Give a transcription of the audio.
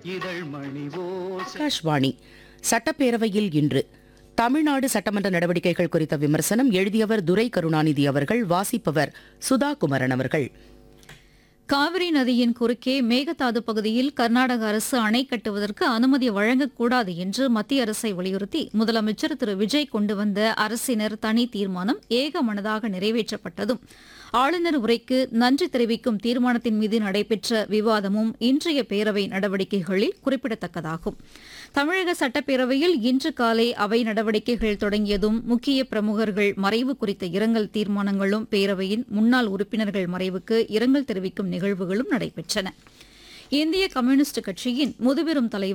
இதழ் மணி ஓசை ஆகாஷ்வாணி சட்டப்பேரவையில் இன்று தமிழ்நாடு சட்டமன்ற நடவடிக்கைகள் குறித்த விமர்சனம் எழுதியவர் துரை கருணாநிதி அவர்கள் வாசிப்பவர் சுதா குமரன் அவர்கள் காவிரி நதியின் குறுக்கே மேகதாது பகுதியில் கர்நாடக அரசு அணை கட்டுவதற்கு அனுமதி வழங்கக்கூடாது என்று மத்திய அரசை வலியுறுத்தி முதலமைச்சர் திரு விஜய் கொண்டு வந்த அரசினர் தனி தீர்மானம் ஏகமனதாக நிறைவேற்றப்பட்டதும் ஆளுநர் உரைக்கு நன்றி தெரிவிக்கும் தீர்மானத்தின் மீது நடைபெற்ற விவாதமும் இன்றைய பேரவை நடவடிக்கைகளில் குறிப்பிடத்தக்கதாகும் தமிழக சட்டப்பேரவையில் இன்று காலை அவை நடவடிக்கைகள் தொடங்கியதும் முக்கிய பிரமுகர்கள் மறைவு குறித்த இரங்கல் தீர்மானங்களும் பேரவையின் முன்னாள் உறுப்பினர்கள் மறைவுக்கு இரங்கல் தெரிவிக்கும் நிகழ்வுகளும் நடைபெற்றன இந்திய கம்யூனிஸ்ட் கட்சியின் முதுபெரும் தலைவர்